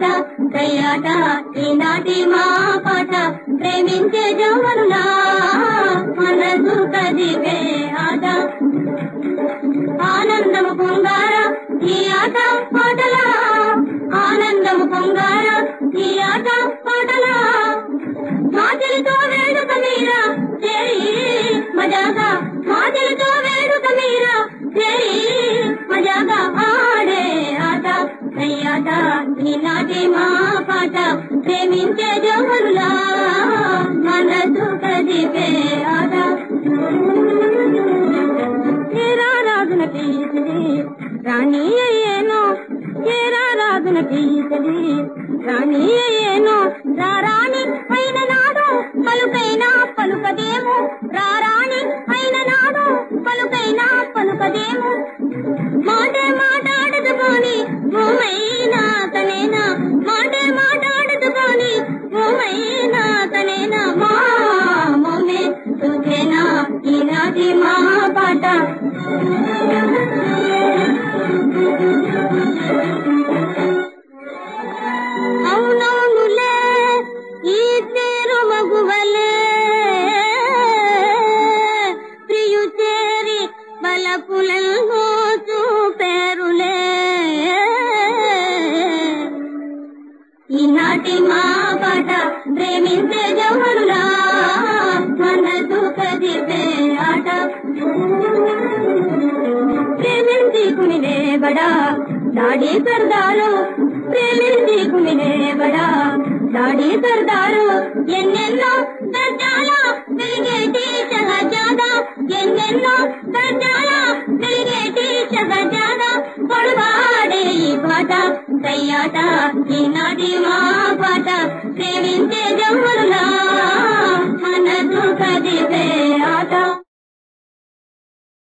ఆట దయ్యాట ఈనాటి మా పాట ప్రేమించే జవనులా మనసు కదిపే ఆట ఆనందము పొంగార ఈ ఆట పాటల ఆనందము పొంగార ఈ ఆట పాటల మాటలతో వేడుక మీర చేరి మజాగా మాటలతో వేడుక మీర చేరి మజాగా ఆడే ఆట అయ్యాట ఈనాటి మా పాట ప్రేమించే జోహరులా మనసు కదిపే ఆట ఏరా రాజున పీసిది రాణి అయ్యేను ఏరా రాజున పీసిది రాణి అయ్యేను రారాణి అయిన నాడు పలుకైనా పలుకదేము రారాణి అయిన నాడు పలుకైనా పలుకదేము మాటే మాట్లాడదుకొని భూమైనా తనేనా మాటే మాట్లాడదుకొని భూమైనా తనేనా మా మోమే చూసేనా ఈనాటి మా పాట అవునవునులే ఈ తీరు మగువలే ప్రియు చేరి బలపులను చూపేరులే ఈనాటి మా పాట ప్రేమించే జవరులా మనసు కదిపే ఆట ప్రేమించి కుమిలే బడా దాడి సర్దారు ప్రేమించి కుమిలే బడా దాడి సర్దారు ఎన్నెన్నో దర్జాల వెలిగేటి సహజాద ఎన్నెన్నో దర్జాల వెలిగేటి సహజాద పొడవాడే ఈ పాట కయ్యాట ఈనాటి మా పాట ప్రేమించే జమ్ములా మనసు కదిపే